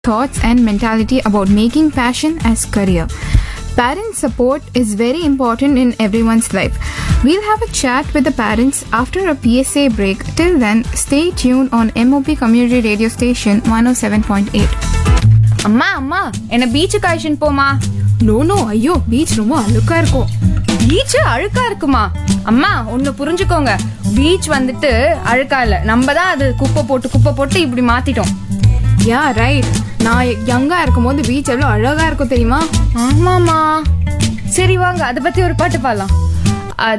thoughts and mentality about making passion as career. Parent support is very important in everyone's life. We'll have a chat with the parents after a PSA break. Till then, stay tuned on MOP Community Radio Station 107.8. அம்மா அம்மா என்ன பீச்சுக்கு அழைச்சின்னு போமா no no ஐயோ beach ரொம்ப அழுக்கா இருக்கும் beach அழுக்கா இருக்குமா அம்மா ஒன்னு புரிஞ்சுக்கோங்க பீச் வந்துட்டு அழுக்கா இல்ல நம்ம தான் அது குப்பை போட்டு குப்பை போட்டு இப்படி மாத்திட்டோம் யா ரைட் நான் யங்கா இருக்கும்போது பீச் எவ்வளோ அழகா இருக்கும் தெரியுமா ஆமாமா சரி வாங்க அதை பத்தி ஒரு பாட்டு பாடலாம்